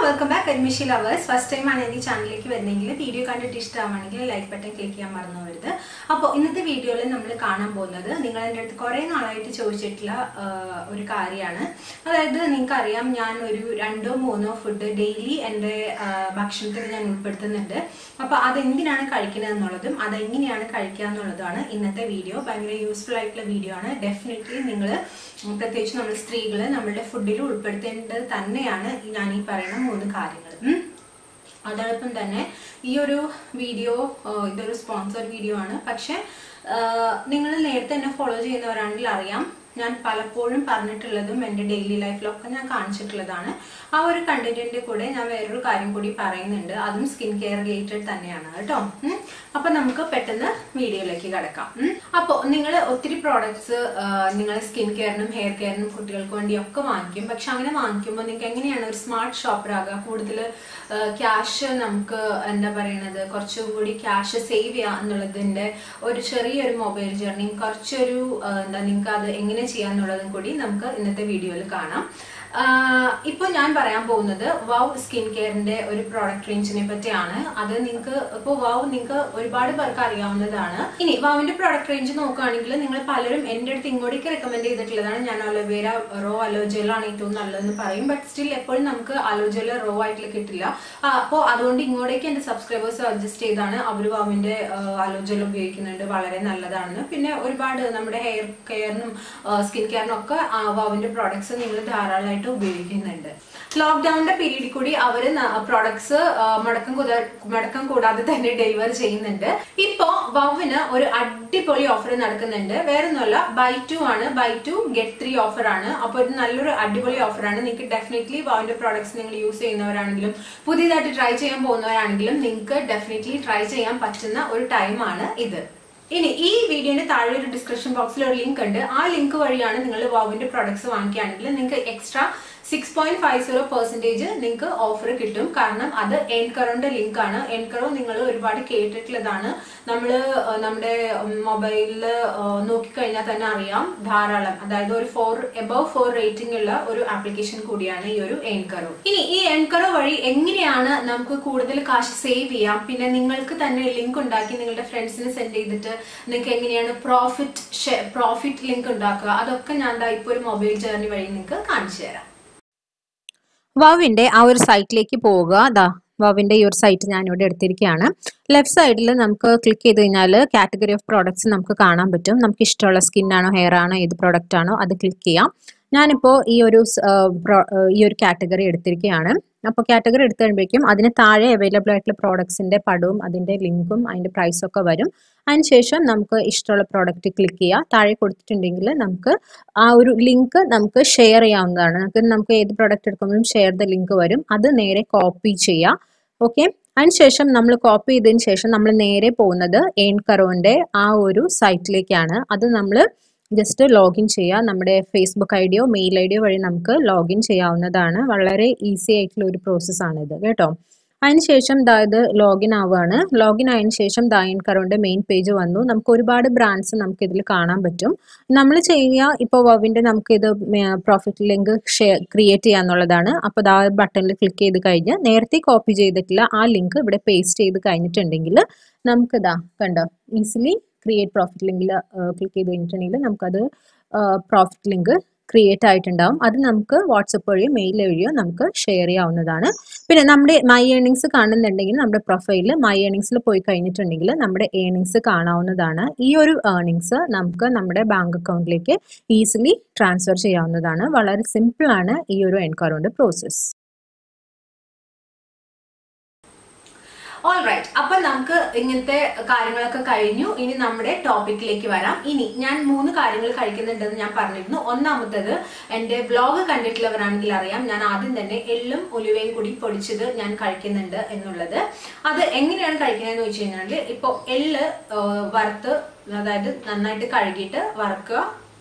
Welcome back അഡ്മിഷി lovers first time ആണ് എൻ്റെ ചാനലിലേക്ക് വരുന്നെങ്കിൽ വീഡിയോ കണ്ടിട്ട് ഇഷ്ടമാണെങ്കിൽ ലൈക്ക് ബട്ടൺ ക്ലിക്ക് ചെയ്യാൻ മറന്നു പോകരുത് അപ്പോൾ ഇന്നത്തെ വീഡിയോയിൽ നമ്മൾ കാണാൻ പോകുന്നത് നിങ്ങൾ എൻ്റെ അടുത്ത് കുറേ നാളായിട്ട് ചോദിച്ചിട്ടുള്ള ആ, ഒരു കാര്യമാണ് അതായത് നിങ്ങൾക്കറിയാം ഞാൻ ഒരു രണ്ടോ മൂന്നോ ഫുഡ് ഡെയിലി എൻ്റെ ആ, ഭക്ഷണത്തിൽ ഞാൻ ഉൾപ്പെടുത്തുന്നുണ്ട് അപ്പോൾ അതെന്തിനാണ് കഴിക്കുന്നത് എന്നുള്ളതും അതെങ്ങനെയാണ് കഴിക്കുക എന്നുള്ളതാണ് ഇന്നത്തെ വീഡിയോ ഭയങ്കര യൂസ്ഫുൾ ആയിട്ടുള്ള വീഡിയോ ആണ് ഡെഫിനറ്റ്ലി നിങ്ങൾ പ്രത്യേകിച്ച് നമ്മൾ സ്ത്രീകൾ നമ്മളുടെ ഫുഡിൽ ഉൾപ്പെടുത്തേണ്ടത് തന്നെയാണ് ഈ ഞാൻ ഈ പറയുന്ന മൂന്ന് കാര്യങ്ങൾ ഉം. അതോടൊപ്പം തന്നെ ഈ ഒരു വീഡിയോ ഇതൊരു സ്പോൺസർ വീഡിയോ ആണ് പക്ഷെ നിങ്ങൾ നേരത്തെ എന്നെ ഫോളോ ചെയ്യുന്നവരാണെങ്കിൽ അറിയാം ഞാൻ പലപ്പോഴും പറഞ്ഞിട്ടുള്ളതും എൻ്റെ ഡെയിലി ലൈഫിലൊക്കെ ഞാൻ കാണിച്ചിട്ടുള്ളതാണ് ആ ഒരു കണ്ടന്റിന്റെ കൂടെ ഞാൻ വേറൊരു കാര്യം കൂടി പറയുന്നുണ്ട് അതും സ്കിൻ കെയർ റിലേറ്റഡ് തന്നെയാണ് കേട്ടോ ഉം. അപ്പൊ നമുക്ക് പെട്ടെന്ന് വീഡിയോയിലേക്ക് കിടക്കാം അപ്പോൾ നിങ്ങൾ ഒത്തിരി പ്രോഡക്ട്സ് നിങ്ങൾ സ്കിൻ കെയറിനും ഹെയർ കെയറിനും കുട്ടികൾക്ക് വേണ്ടി ഒക്കെ വാങ്ങിക്കും പക്ഷെ അങ്ങനെ വാങ്ങിക്കുമ്പോൾ നിങ്ങൾക്ക് എങ്ങനെയാണ് ഒരു സ്മാർട്ട് ഷോപ്പർ ആകുക കൂടുതൽ ക്യാഷ് നമുക്ക് എന്താ പറയണത് കുറച്ചും കൂടി ക്യാഷ് സേവ് ചെയ്യുക എന്നുള്ളതിന്റെ ഒരു ചെറിയൊരു മൊബൈൽ ജേർണിയും കുറച്ചൊരു ആ, എന്താ നിങ്ങൾക്ക് അത് എങ്ങനെ ചെയ്യാന്നുള്ളതും കൂടി നമുക്ക് ഇന്നത്തെ വീഡിയോയിൽ കാണാം ഇപ്പോൾ ഞാൻ പറയാൻ പോകുന്നത് വൗ സ്കിൻ കെയറിന്റെ ഒരു പ്രോഡക്റ്റ് റേഞ്ചിനെ പറ്റിയാണ് അത് നിങ്ങൾക്ക് ഇപ്പോൾ വൗ നിങ്ങൾക്ക് ഒരുപാട് പേർക്ക് അറിയാവുന്നതാണ് ഇനി വൗവിന്റെ പ്രോഡക്റ്റ് റേഞ്ച് നോക്കുകയാണെങ്കിൽ നിങ്ങൾ പലരും എൻ്റെ അടുത്ത് ഇങ്ങോട്ടേക്ക് റെക്കമെൻഡ് ചെയ്തിട്ടുള്ളതാണ് ഞാൻ അലോവേര റോ അലോജെലാണ് ഏറ്റവും നല്ലതെന്ന് പറയും ബട്ട് സ്റ്റിൽ എപ്പോഴും നമുക്ക് അലോജെല റോ ആയിട്ട് കിട്ടില്ല അപ്പോൾ അതുകൊണ്ട് ഇങ്ങോട്ടേക്ക് എൻ്റെ സബ്സ്ക്രൈബേഴ്സ് സജസ്റ്റ് ചെയ്താണ് അവർ വാവിന്റെ അലോജൽ ഉപയോഗിക്കുന്നുണ്ട് വളരെ നല്ലതാണെന്ന് പിന്നെ ഒരുപാട് നമ്മുടെ ഹെയർ കെയറിനും സ്കിൻ കെയറിനും ഒക്കെ വാവിന്റെ പ്രോഡക്ട്സ് നിങ്ങൾ ധാരാളമായിട്ട് ഉപയോഗിക്കുന്നുണ്ട് ലോക്ക്ഡൌണിന്റെ പീരീഡിൽ കൂടി അവർ പ്രോഡക്ട്സ് മടക്കം കൂടാ- മടക്കം കൂടാതെ തന്നെ ഡെലിവർ ചെയ്യുന്നുണ്ട് ഇപ്പോ വവിന് ഒരു അടിപൊളി ഓഫർ നടക്കുന്നുണ്ട് വേറെ ഒന്നുമല്ല ബൈ ടു ആണ് buy two get three offer ആണ് അപ്പോൾ ഇത് നല്ലൊരു അടിപൊളി ഓഫറാണ് നിങ്ങൾക്ക് ഡെഫിനറ്റ്ലി വവിന്റെ പ്രോഡക്ട്സ് നിങ്ങൾ യൂസ് ചെയ്യുന്നവരാണെങ്കിലും പുതിയതായിട്ട് ട്രൈ ചെയ്യാൻ പോകുന്നവരാണെങ്കിലും നിങ്ങൾക്ക് ഡെഫിനറ്റ്ലി ട്രൈ ചെയ്യാൻ പറ്റുന്ന ഒരു ടൈമാണ് ഇത് ഇനി ഈ വീഡിയോന്റെ താഴെ ഒരു ഡിസ്ക്രിപ്ഷൻ ബോക്സിൽ ഒരു ലിങ്ക് ഉണ്ട് ആ ലിങ്ക് വഴിയാണ് നിങ്ങൾ വാവിന്റെ പ്രോഡക്ട്സ് വാങ്ങിക്കുകയാണെങ്കിൽ നിങ്ങൾക്ക് extra six point five zero percentage നിങ്ങൾക്ക് ഓഫർ കിട്ടും കാരണം അത് എൻകറോന്റെ ലിങ്ക് ആണ് എൻകറോ നിങ്ങൾ ഒരുപാട് കേട്ടിട്ടുള്ളതാണ് നമ്മൾ നമ്മുടെ മൊബൈലിൽ നോക്കിക്കഴിഞ്ഞാൽ തന്നെ അറിയാം ധാരാളം അതായത് ഒരു ഫോർ എബവ് ഫോർ റേറ്റിംഗ് ഉള്ള ഒരു ആപ്ലിക്കേഷൻ കൂടിയാണ് ഈ ഒരു എൻകറോ ഇനി ഈ എൻകറോ വഴി എങ്ങനെയാണ് നമുക്ക് കൂടുതൽ കാശ് സേവ് ചെയ്യാം പിന്നെ നിങ്ങൾക്ക് തന്നെ ലിങ്ക് ഉണ്ടാക്കി നിങ്ങളുടെ ഫ്രണ്ട്സിന് സെൻഡ് ചെയ്തിട്ട് നിങ്ങൾക്ക് എങ്ങനെയാണ് പ്രോഫിറ്റ് പ്രോഫിറ്റ് ലിങ്ക് ഉണ്ടാക്കുക അതൊക്കെ ഞാൻ ദാ ഇപ്പോൾ ഒരു മൊബൈൽ ജേർണി വഴി നിങ്ങൾക്ക് കാണിച്ചു തരാം വവിന്റെ ആ ഒരു സൈറ്റിലേക്ക് പോവുക അതാ വവിന്റെ ഈ ഒരു സൈറ്റ് ഞാൻ ഇവിടെ എടുത്തിരിക്കുകയാണ് ലെഫ്റ്റ് സൈഡിൽ നമുക്ക് ക്ലിക്ക് ചെയ്ത് കഴിഞ്ഞാൽ കാറ്റഗറി ഓഫ് പ്രോഡക്ട്സ് നമുക്ക് കാണാൻ പറ്റും നമുക്ക് ഇഷ്ടമുള്ള സ്കിൻ ആണോ ഹെയർ ആണോ ഏത് പ്രോഡക്റ്റ് ആണോ അത് ക്ലിക്ക് ചെയ്യാം ഞാനിപ്പോൾ ഈ ഒരു സ്- ആ, pro- ആ, ഈ ഒരു കാറ്റഗറി എടുത്തിരിക്കുകയാണ് അപ്പോൾ കാറ്റഗറി എടുത്തു കഴിയുമ്പോഴേക്കും അതിന് താഴെ അവൈലബിൾ ആയിട്ടുള്ള പ്രോഡക്ട്സിന്റെ പടവും അതിന്റെ ലിങ്കും അതിന്റെ പ്രൈസും ഒക്കെ വരും അതിനുശേഷം നമുക്ക് ഇഷ്ടമുള്ള പ്രോഡക്റ്റ് ക്ലിക്ക് ചെയ്യുക താഴെ കൊടുത്തിട്ടുണ്ടെങ്കിൽ നമുക്ക് ആ ഒരു ലിങ്ക് നമുക്ക് ഷെയർ ചെയ്യാവുന്നതാണ് നമുക്ക് നമുക്ക് ഏത് പ്രോഡക്റ്റ് എടുക്കുമ്പോഴും ഷെയർ ദ ലിങ്ക് വരും അത് നേരെ കോപ്പി ചെയ്യാം ഓക്കെ അതിനുശേഷം നമ്മൾ കോപ്പി ചെയ്തതിന് ശേഷം നമ്മൾ നേരെ പോകുന്നത് ഏൺ കറോന്റെ ആ ഒരു സൈറ്റിലേക്കാണ് അത് നമ്മൾ ജസ്റ്റ് ലോഗിൻ ചെയ്യുക നമ്മുടെ ഫേസ്ബുക്ക് ഐ ഡിയോ മെയിൽ ഐ ഡിയോ വഴി നമുക്ക് ലോഗിൻ ചെയ്യാവുന്നതാണ് വളരെ ഈസി ആയിട്ടുള്ള ഒരു പ്രോസസ്സാണ് ഇത് കേട്ടോ അതിനുശേഷം ദാ ഇത് ലോഗിൻ ആവുകയാണ് ലോഗിൻ ആയതിനു ശേഷം ദായൻ കറോന്റെ മെയിൻ പേജ് വന്നു നമുക്ക് ഒരുപാട് ബ്രാൻഡ്സ് നമുക്ക് ഇതിൽ കാണാൻ പറ്റും നമ്മൾ ചെയ്യുക ഇപ്പോൾ വവിന്റെ നമുക്ക് ഇത് പ്രോഫിറ്റ് ലിങ്ക് ഷെയർ ക്രിയേറ്റ് ചെയ്യാന്നുള്ളതാണ് അപ്പോൾ ദാ ബട്ടണിൽ ക്ലിക്ക് ചെയ്ത് കഴിഞ്ഞ് നേരത്തെ കോപ്പി ചെയ്തിട്ടുള്ള ആ ലിങ്ക് ഇവിടെ പേസ്റ്റ് ചെയ്ത് കഴിഞ്ഞിട്ടുണ്ടെങ്കിൽ നമുക്ക് ഇതാ കണ്ടോ ഈസിലി ക്രിയേറ്റ് പ്രോഫിറ്റ് ലിങ്കിൽ ക്ലിക്ക് ചെയ്ത് കഴിഞ്ഞിട്ടുണ്ടെങ്കിൽ നമുക്കത് പ്രോഫിറ്റ് ലിങ്ക് ക്രിയേറ്റ് ആയിട്ടുണ്ടാവും അത് നമുക്ക് വാട്സപ്പ് വഴിയോ മെയിൽ വഴിയോ നമുക്ക് ഷെയർ ചെയ്യാവുന്നതാണ് പിന്നെ നമ്മുടെ മൈ ഏണിങ്സ് കാണുന്നുണ്ടെങ്കിൽ നമ്മുടെ പ്രൊഫൈലിൽ മൈ ഏണിങ്സിൽ പോയി കഴിഞ്ഞിട്ടുണ്ടെങ്കിൽ നമ്മുടെ ഏണിങ്സ് കാണാവുന്നതാണ് ഈ ഒരു ഏണിങ്സ് നമുക്ക് നമ്മുടെ ബാങ്ക് അക്കൗണ്ടിലേക്ക് ഈസിലി ട്രാൻസ്ഫർ ചെയ്യാവുന്നതാണ് വളരെ സിമ്പിൾ ആണ് ഈ ഒരു എൻകറോണ്ട് പ്രോസസ്സ് ഓൾ റൈറ്റ് അപ്പൊ നമുക്ക് ഇങ്ങനത്തെ കാര്യങ്ങളൊക്കെ കഴിഞ്ഞു ഇനി നമ്മുടെ ടോപ്പിക്കിലേക്ക് വരാം ഇനി ഞാൻ മൂന്ന് കാര്യങ്ങൾ കഴിക്കുന്നുണ്ടെന്ന് ഞാൻ പറഞ്ഞിരുന്നു ഒന്നാമത്തത് എന്റെ വ്ലോഗ് കണ്ടിട്ടുള്ളവരാണെങ്കിൽ അറിയാം ഞാൻ ആദ്യം തന്നെ എള്ളും ഉലുവയും കൂടി പൊടിച്ചത് ഞാൻ കഴിക്കുന്നുണ്ട് എന്നുള്ളത് അത് എങ്ങനെയാണ് കഴിക്കുന്നതെന്ന് വെച്ച് കഴിഞ്ഞാൽ ഇപ്പോൾ എള്ള് ആ, വറുത്ത് അതായത് നന്നായിട്ട് കഴുകിയിട്ട് വറുക്കുക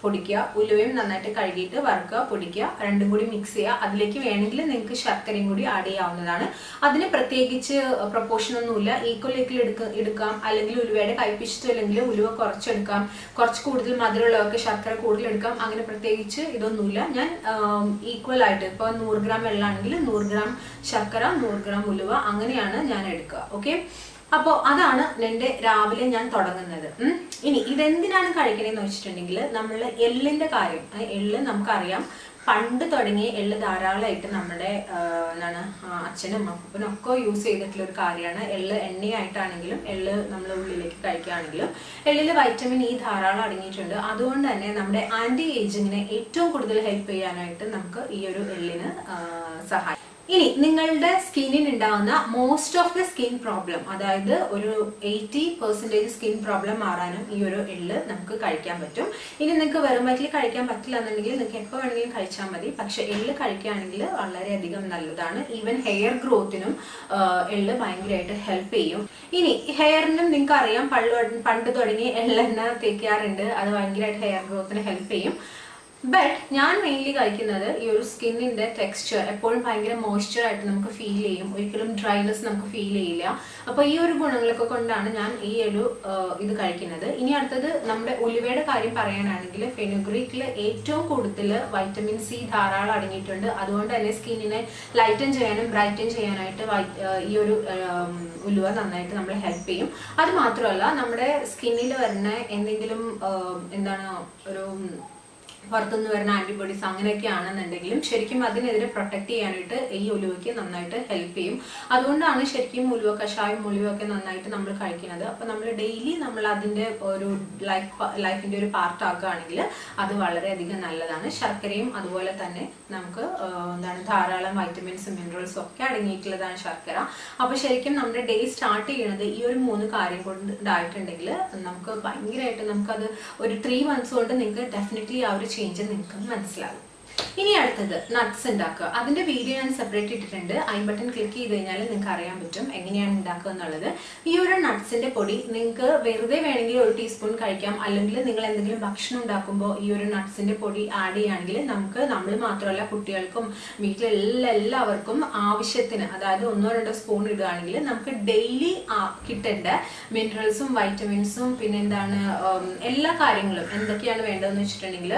പൊടിക്കുക ഉലുവയും നന്നായിട്ട് കഴുകിയിട്ട് വറുക്കുക പൊടിക്കുക രണ്ടും കൂടി മിക്സ് ചെയ്യുക അതിലേക്ക് വേണമെങ്കിൽ നിങ്ങൾക്ക് ശർക്കരയും കൂടി ആഡ് ചെയ്യാവുന്നതാണ് അതിന് പ്രത്യേകിച്ച് പ്രൊപ്പോർഷൻ ഒന്നുമില്ല ഈക്വൽ ഈക്വൽ എടുക്ക എടുക്കാം അല്ലെങ്കിൽ ഉലുവയുടെ കയ്പിഷ്ടമില്ലെങ്കിൽ ഉലുവ കുറച്ചെടുക്കാം കുറച്ച് കൂടുതൽ മധുരമുള്ളവർക്ക് ശർക്കര കൂടുതൽ എടുക്കാം അങ്ങനെ പ്രത്യേകിച്ച് ഇതൊന്നുമില്ല ഞാൻ ഈക്വൽ ആയിട്ട് ഇപ്പോൾ നൂറ് ഗ്രാം വെള്ളമാണെങ്കിൽ നൂറ് ഗ്രാം ശർക്കര നൂറ് ഗ്രാം ഉലുവ അങ്ങനെയാണ് ഞാൻ എടുക്കുക ഓക്കെ അപ്പോൾ അതാണ് എൻ്റെ രാവിലെ ഞാൻ തുടങ്ങുന്നത് ഉം. ഇനി ഇതെന്തിനാണ് കഴിക്കണേന്ന് വെച്ചിട്ടുണ്ടെങ്കിൽ നമ്മൾ എള്ളിന്റെ കാര്യം ആ, എള്ള് നമുക്കറിയാം പണ്ട് തുടങ്ങിയ എള്ള് ധാരാളമായിട്ട് നമ്മുടെ ആ, എന്താണ് ആ, അച്ഛനും അപ്പനും ഒക്കെ യൂസ് ചെയ്തിട്ടുള്ള ഒരു കാര്യമാണ് എള്ള് എണ്ണയായിട്ടാണെങ്കിലും എള്ള് നമ്മൾ ഉള്ളിലേക്ക് കഴിക്കുകയാണെങ്കിലും എള്ളിൽ വൈറ്റമിൻ ഇ ധാരാളം അടങ്ങിയിട്ടുണ്ട് അതുകൊണ്ട് തന്നെ നമ്മുടെ ആന്റി ഏജിങ്ങിനെ ഏറ്റവും കൂടുതൽ ഹെൽപ്പ് ചെയ്യാനായിട്ട് നമുക്ക് ഈ ഒരു എള്ളിന് ആ, സഹായിക്കും ഇനി നിങ്ങളുടെ സ്കിന്നിന് ഉണ്ടാവുന്ന most of the skin problem അതായത് ഒരു എയ്റ്റി പെർസെൻറ്റേജ് സ്കിൻ പ്രോബ്ലം മാറാനും ഈ ഒരു എള്ള് നമുക്ക് കഴിക്കാൻ പറ്റും ഇനി നിങ്ങൾക്ക് വെറും വയറ്റിൽ കഴിക്കാൻ പറ്റില്ല എന്നുണ്ടെങ്കിൽ നിങ്ങൾക്ക് എപ്പോൾ വേണമെങ്കിലും കഴിച്ചാൽ മതി പക്ഷെ എള്ള് കഴിക്കുകയാണെങ്കിൽ വളരെയധികം നല്ലതാണ് ഈവൻ ഹെയർ ഗ്രോത്തിനും എള്ള് ഭയങ്കരമായിട്ട് ഹെൽപ്പ് ചെയ്യും ഇനി ഹെയറിനും നിങ്ങൾക്ക് അറിയാം പള്ളു പണ്ട് തുടങ്ങി എള്ളെണ്ണ തേക്കാറുണ്ട് അത് ഭയങ്കരമായിട്ട് ഹെയർ ഗ്രോത്തിന് ഹെൽപ്പ് ചെയ്യും ബട്ട് ഞാൻ മെയിൻലി കഴിക്കുന്നത് ഈ ഒരു സ്കിന്നിന്റെ ടെക്സ്ചർ എപ്പോഴും ഭയങ്കര മോയ്സ്ചർ ആയിട്ട് നമുക്ക് ഫീൽ ചെയ്യും ഒരിക്കലും ഡ്രൈനെസ് നമുക്ക് ഫീൽ ചെയ്യില്ല അപ്പൊ ഈ ഒരു ഗുണങ്ങളൊക്കെ കൊണ്ടാണ് ഞാൻ ഈ ഒരു ആ, ഇത് കഴിക്കുന്നത് ഇനി അടുത്തത് നമ്മുടെ ഉലുവയുടെ കാര്യം പറയാനാണെങ്കിൽ ഫെനുഗ്രീക്കിൽ ഏറ്റവും കൂടുതൽ വൈറ്റമിൻ സി ധാരാളം അടങ്ങിയിട്ടുണ്ട് അതുകൊണ്ട് തന്നെ സ്കിന്നിനെ ലൈറ്റൻ ചെയ്യാനും ബ്രൈറ്റൻ ചെയ്യാനായിട്ട് വൈ- ആ, ഈ ഒരു ആം, ഉലുവ നന്നായിട്ട് നമ്മളെ ഹെൽപ്പ് ചെയ്യും അത് മാത്രമല്ല നമ്മുടെ സ്കിന്നിൽ വരുന്ന എന്തെങ്കിലും ആ, എന്താണ് ഒരു പുറത്തുനിന്ന് വരുന്ന ആന്റിബോഡീസ് അങ്ങനെയൊക്കെ ആണെന്നുണ്ടെങ്കിലും ശരിക്കും അതിനെതിരെ പ്രൊട്ടക്ട് ചെയ്യാനായിട്ട് ഈ ഉലുവയ്ക്ക് നന്നായിട്ട് ഹെൽപ്പ് ചെയ്യും അതുകൊണ്ടാണ് ശരിക്കും ഉലുവ കഷായം ഉലുവൊക്കെ നന്നായിട്ട് നമ്മൾ കഴിക്കുന്നത് അപ്പൊ നമ്മൾ ഡെയിലി നമ്മൾ അതിന്റെ ഒരു ലൈഫ് ലൈഫിന്റെ ഒരു പാർട്ട് ആക്കുകയാണെങ്കിൽ അത് വളരെയധികം നല്ലതാണ് ശർക്കരയും അതുപോലെ തന്നെ നമുക്ക് ആ, എന്താണ് ധാരാളം വൈറ്റമിൻസും മിനറൽസും ഒക്കെ അടങ്ങിയിട്ടുള്ളതാണ് ശർക്കര അപ്പൊ ശരിക്കും നമ്മുടെ ഡേ സ്റ്റാർട്ട് ചെയ്യുന്നത് ഈ ഒരു മൂന്ന് കാര്യം കൊണ്ടായിട്ടുണ്ടെങ്കിൽ നമുക്ക് ഭയങ്കരമായിട്ട് നമുക്കത് ഒരു ത്രീ മന്ത്സ് കൊണ്ട് നിങ്ങൾക്ക് ഡെഫിനറ്റ്ലി ആ ഒരു ചേഞ്ച് നിങ്ങൾക്ക് മനസ്സിലാകും ഇനി അടുത്തത് നട്ട്സ് ഉണ്ടാക്കുക അതിന്റെ വീഡിയോ ഞാൻ സെപ്പറേറ്റ് ഇട്ടിട്ടുണ്ട് ഐ ബട്ടൺ ക്ലിക്ക് ചെയ്ത് കഴിഞ്ഞാൽ നിങ്ങൾക്ക് അറിയാൻ പറ്റും എങ്ങനെയാണ് ഉണ്ടാക്കുക എന്നുള്ളത് ഈ ഒരു നട്ട്സിന്റെ പൊടി നിങ്ങൾക്ക് വെറുതെ വേണമെങ്കിൽ ഒരു ടീസ്പൂൺ കഴിക്കാം അല്ലെങ്കിൽ നിങ്ങൾ എന്തെങ്കിലും ഭക്ഷണം ഉണ്ടാക്കുമ്പോൾ ഈ ഒരു നട്ട്സിന്റെ പൊടി ആഡ് ചെയ്യുകയാണെങ്കിൽ നമുക്ക് നമ്മൾ മാത്രമല്ല കുട്ടികൾക്കും വീട്ടിലെ എല്ലാവർക്കും ആവശ്യത്തിന് അതായത് ഒന്നോ രണ്ടോ സ്പൂൺ ഇടുകയാണെങ്കിൽ നമുക്ക് ഡെയിലി കിട്ടേണ്ട മിനറൽസും വൈറ്റമിൻസും പിന്നെ എന്താണ് ഉം, എല്ലാ കാര്യങ്ങളും എന്തൊക്കെയാണ് വേണ്ടതെന്ന് വെച്ചിട്ടുണ്ടെങ്കിൽ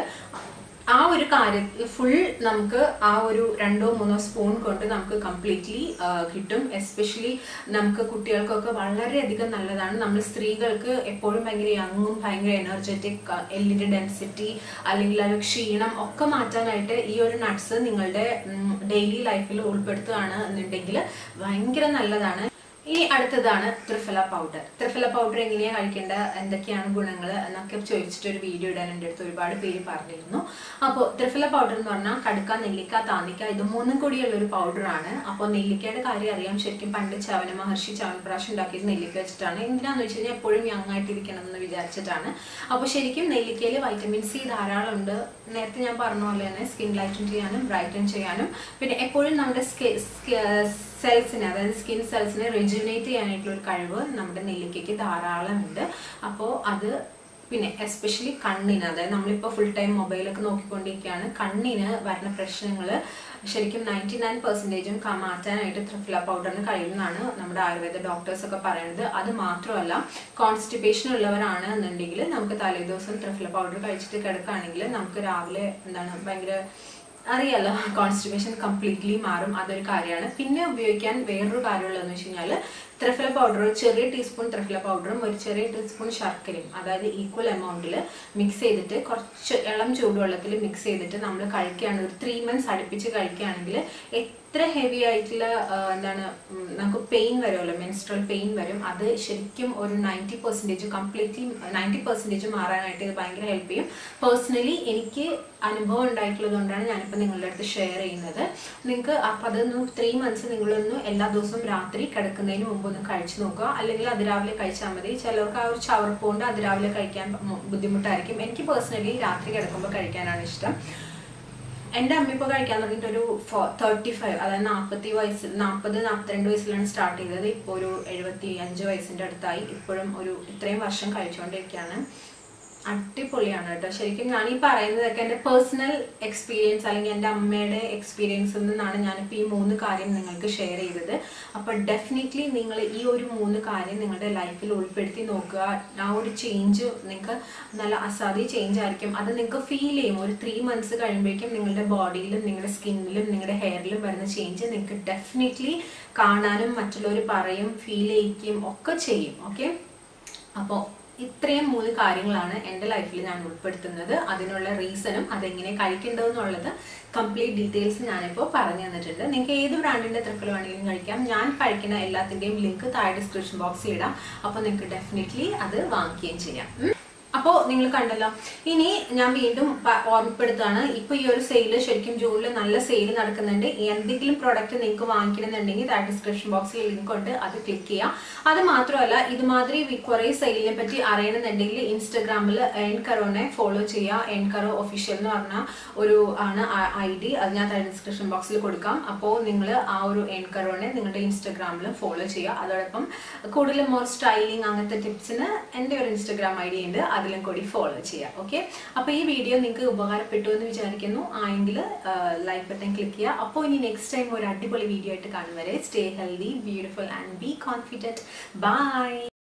ആ ഒരു കാര്യത്തിൽ ഫുൾ നമുക്ക് ആ ഒരു രണ്ടോ മൂന്നോ സ്പൂൺ കൊണ്ട് നമുക്ക് കംപ്ലീറ്റ്ലി കിട്ടും എസ്പെഷ്യലി നമുക്ക് കുട്ടികൾക്കൊക്കെ വളരെയധികം നല്ലതാണ് നമ്മൾ സ്ത്രീകൾക്ക് എപ്പോഴും ഭയങ്കര യങ്ങും ഭയങ്കര എനർജറ്റിക് എല്ലിന്റെ ഡെൻസിറ്റി അല്ലെങ്കിൽ ആ ഒരു ക്ഷീണം ഒക്കെ മാറ്റാനായിട്ട് ഈ ഒരു നട്ട്സ് നിങ്ങളുടെ ഡെയിലി ലൈഫിൽ ഉൾപ്പെടുത്തുകയാണ് എന്നുണ്ടെങ്കിൽ ഭയങ്കര നല്ലതാണ് ഇനി അടുത്തതാണ് ത്രിഫല പൗഡർ ത്രിഫല പൗഡർ എങ്ങനെയാണ് കഴിക്കേണ്ട എന്തൊക്കെയാണ് ഗുണങ്ങൾ എന്നൊക്കെ ചോദിച്ചിട്ട് ഒരു വീഡിയോ ഇടാൻ എൻ്റെ അടുത്ത് ഒരുപാട് പേര് പറഞ്ഞിരുന്നു അപ്പോൾ ത്രിഫല പൗഡർ എന്ന് പറഞ്ഞാൽ കടുക്ക നെല്ലിക്ക താന്നിക്ക ഇത് മൂന്നും കൂടിയുള്ള ഒരു പൗഡറാണ് അപ്പോൾ നെല്ലിക്കയുടെ കാര്യം അറിയാം ശരിക്കും പണ്ട് ചവന മഹർഷി ചവനപ്രാശം ഉണ്ടാക്കിയത് നെല്ലിക്ക വെച്ചിട്ടാണ് എന്തിനാന്ന് വെച്ച് കഴിഞ്ഞാൽ എപ്പോഴും യങ് ആയിട്ടിരിക്കണം എന്ന് വിചാരിച്ചിട്ടാണ് അപ്പോൾ ശരിക്കും നെല്ലിക്കയിൽ വൈറ്റമിൻ സി ധാരാളം ഉണ്ട് നേരത്തെ ഞാൻ പറഞ്ഞ പോലെ തന്നെ സ്കിൻ ലൈറ്റൻ ചെയ്യാനും ബ്രൈറ്റൻ ചെയ്യാനും പിന്നെ എപ്പോഴും നമ്മുടെ സെൽസിനെ അതായത് സ്കിൻ സെൽസിനെ റെജുനേറ്റ് ചെയ്യാനായിട്ടുള്ള ഒരു കഴിവ് നമ്മുടെ നെല്ലിക്കയ്ക്ക് ധാരാളം ഉണ്ട് അപ്പോൾ അത് പിന്നെ എസ്പെഷ്യലി കണ്ണിന് അതായത് നമ്മളിപ്പോൾ ഫുൾ ടൈം മൊബൈലൊക്കെ നോക്കിക്കൊണ്ടിരിക്കുകയാണ് കണ്ണിന് വരുന്ന പ്രശ്നങ്ങൾ ശരിക്കും നയൻറ്റി നയൻ പെർസെൻറ്റേജും മാറ്റാനായിട്ട് ത്രിഫില പൗഡറിന് കഴിയുന്നതാണ് നമ്മുടെ ആയുർവേദ ഡോക്ടേഴ്സ് ഒക്കെ പറയുന്നത് അത് മാത്രമല്ല കോൺസ്റ്റിപ്പേഷൻ ഉള്ളവരാണ് എന്നുണ്ടെങ്കിൽ നമുക്ക് തലേദിവസം ത്രിഫില പൗഡർ കഴിച്ചിട്ട് കിടക്കുകയാണെങ്കിൽ നമുക്ക് രാവിലെ എന്താണ് ഭയങ്കര അറിയാലോ കോൺസ്റ്റിപ്പേഷൻ കംപ്ലീറ്റ്ലി മാറും അതൊരു കാര്യമാണ് പിന്നെ ഉപയോഗിക്കാൻ വേറൊരു കാര്യമുള്ളതെന്ന് വെച്ച് കഴിഞ്ഞാൽ ത്രിഫല പൗഡർ ചെറിയ ടീസ്പൂൺ ത്രിഫല പൗഡറും ഒരു ചെറിയ ടീസ്പൂൺ ശർക്കരയും അതായത് ഈക്വൽ എമൗണ്ടിൽ മിക്സ് ചെയ്തിട്ട് കുറച്ച് ഇളം ചൂടുവെള്ളത്തിൽ മിക്സ് ചെയ്തിട്ട് നമ്മൾ കഴിക്കുകയാണ് ഒരു ത്രീ മന്ത്സ് അടുപ്പിച്ച് കഴിക്കുകയാണെങ്കിൽ എത്ര ഹെവി ആയിട്ടുള്ള ആ, എന്താണ് ഉം, നമുക്ക് പെയിൻ വരുമല്ലോ മെൻസ്ട്രൽ പെയിൻ വരും അത് ശരിക്കും ഒരു ninety percentage completely ninety percentage മാറാനായിട്ട് ഇത് ഭയങ്കര ഹെൽപ്പ് ചെയ്യും പേഴ്സണലി എനിക്ക് അനുഭവം ഉണ്ടായിട്ടുള്ളത് കൊണ്ടാണ് ഞാനിപ്പോൾ നിങ്ങളുടെ അടുത്ത് ഷെയർ ചെയ്യുന്നത് നിങ്ങൾക്ക് അപ്പോൾ അതൊന്ന് ത്രീ മന്ത്സ് നിങ്ങളൊന്ന് എല്ലാ ദിവസവും രാത്രി കിടക്കുന്നതിന് മുമ്പ് ഒന്ന് കഴിച്ചു നോക്കുക അല്ലെങ്കിൽ അതിരാവിലെ കഴിച്ചാൽ മതി ചിലർക്ക് ആ ഒരു ചവർപ്പുകൊണ്ട് അതിരാവിലെ കഴിക്കാൻ മു- ബുദ്ധിമുട്ടായിരിക്കും എനിക്ക് പേഴ്സണലി രാത്രി കിടക്കുമ്പോൾ കഴിക്കാനാണ് ഇഷ്ടം എൻ്റെ അമ്മ ഇപ്പോൾ കഴിക്കാൻ തുടങ്ങിയിട്ട് ഒരു തേർട്ടി ഫൈവ് അതായത് നാൽപ്പത്തി വയസ്സ് നാൽപ്പത് നാൽപ്പത്തിരണ്ട് വയസ്സിലാണ് സ്റ്റാർട്ട് ചെയ്തത് ഇപ്പോൾ ഒരു എഴുപത്തി അഞ്ച് വയസ്സിൻ്റെ അടുത്തായി ഇപ്പോഴും ഒരു ഇത്രയും വർഷം കഴിച്ചുകൊണ്ടിരിക്കുകയാണ് അടിപൊളിയാണ് കേട്ടോ ശരിക്കും ഞാൻ ഈ പറയുന്നതൊക്കെ എൻ്റെ പേഴ്സണൽ എക്സ്പീരിയൻസ് അല്ലെങ്കിൽ എൻ്റെ അമ്മയുടെ എക്സ്പീരിയൻസിൽ നിന്നാണ് ഞാനിപ്പോൾ ഈ മൂന്ന് കാര്യം നിങ്ങൾക്ക് ഷെയർ ചെയ്തത് അപ്പോൾ ഡെഫിനറ്റ്ലി നിങ്ങൾ ഈ ഒരു മൂന്ന് കാര്യം നിങ്ങളുടെ ലൈഫിൽ ഉൾപ്പെടുത്തി നോക്കുക ആ ഒരു ചേഞ്ച് നിങ്ങൾക്ക് നല്ല അസാധ്യ ചേഞ്ച് ആയിരിക്കും അത് നിങ്ങൾക്ക് ഫീൽ ചെയ്യും ഒരു ത്രീ മന്ത്സ് കഴിയുമ്പോഴേക്കും നിങ്ങളുടെ ബോഡിയിലും നിങ്ങളുടെ സ്കിന്നിലും നിങ്ങളുടെ ഹെയറിലും വരുന്ന ചേഞ്ച് നിങ്ങൾക്ക് ഡെഫിനറ്റ്ലി കാണാനും മറ്റുള്ളവർ പറയും ഫീൽ ചെയ്യിക്കും ഒക്കെ ചെയ്യും ഓക്കെ അപ്പോൾ ഇത്രയും മൂന്ന് കാര്യങ്ങളാണ് എൻ്റെ ലൈഫിൽ ഞാൻ ഉൾപ്പെടുത്തുന്നത് അതിനുള്ള റീസണും അതെങ്ങനെ കഴിക്കേണ്ടതെന്നുള്ളത് കംപ്ലീറ്റ് ഡീറ്റെയിൽസ് ഞാനിപ്പോൾ പറഞ്ഞു തന്നിട്ടുണ്ട് നിങ്ങൾക്ക് ഏത് ബ്രാൻഡിൻ്റെ ത്രിഫിൽ വേണമെങ്കിലും കഴിക്കാം ഞാൻ കഴിക്കുന്ന എല്ലാത്തിൻ്റെയും ലിങ്ക് താഴെ ഡിസ്ക്രിപ്ഷൻ ബോക്സിൽ ഇടാം അപ്പോൾ നിങ്ങൾക്ക് ഡെഫിനറ്റ്ലി അത് വാങ്ങിക്കുകയും ചെയ്യാം ഉം. അപ്പോൾ നിങ്ങൾ കണ്ടല്ലോ ഇനി ഞാൻ വീണ്ടും പ- ഓർമ്മപ്പെടുത്തുകയാണ് ഇപ്പൊ ഈ ഒരു സെയിൽ ശരിക്കും ജൂണിൽ നല്ല സെയിൽ നടക്കുന്നുണ്ട് എന്തെങ്കിലും പ്രോഡക്റ്റ് നിങ്ങൾക്ക് വാങ്ങിക്കണമെന്നുണ്ടെങ്കിൽ താഴെ ഡിസ്ക്രിപ്ഷൻ ബോക്സിൽ ലിങ്ക് ഉണ്ട് അത് ക്ലിക്ക് ചെയ്യാം അത് മാത്രമല്ല ഇതുമാതിരി വി- കുറേ സെയിലിനെ പറ്റി അറിയണമെന്നുണ്ടെങ്കിൽ ഇൻസ്റ്റഗ്രാമിൽ എൻ കറോനെ ഫോളോ ചെയ്യുക എൻ കറോ ഒഫീഷ്യൽ എന്ന് പറഞ്ഞ ഒരു ആണ് ഐ ഡി അത് ഞാൻ താഴെ ഡിസ്ക്രിപ്ഷൻ ബോക്സിൽ കൊടുക്കാം അപ്പോൾ നിങ്ങൾ ആ ഒരു എൻ കറോനെ നിങ്ങളുടെ ഇൻസ്റ്റഗ്രാമിൽ ഫോളോ ചെയ്യുക അതോടൊപ്പം കൂടുതൽ മോർ സ്റ്റൈലിംഗ് അങ്ങനത്തെ ടിപ്സിന് എൻ്റെ ഒരു ഇൻസ്റ്റഗ്രാം ഐ ഡി ഉണ്ട് അതിലും കൂടി ഫോളോ ചെയ്യാം ഓക്കെ അപ്പോൾ ഈ വീഡിയോ നിങ്ങൾക്ക് ഉപകാരപ്പെട്ടു എന്ന് വിചാരിക്കുന്നു ആയെങ്കിൽ ലൈക്ക് ബട്ടൺ ക്ലിക്ക് ചെയ്യുക അപ്പോൾ ഇനി നെക്സ്റ്റ് ടൈം ഒരു അടിപൊളി വീഡിയോ ആയിട്ട് കാണും വരെ stay healthy beautiful and be confident by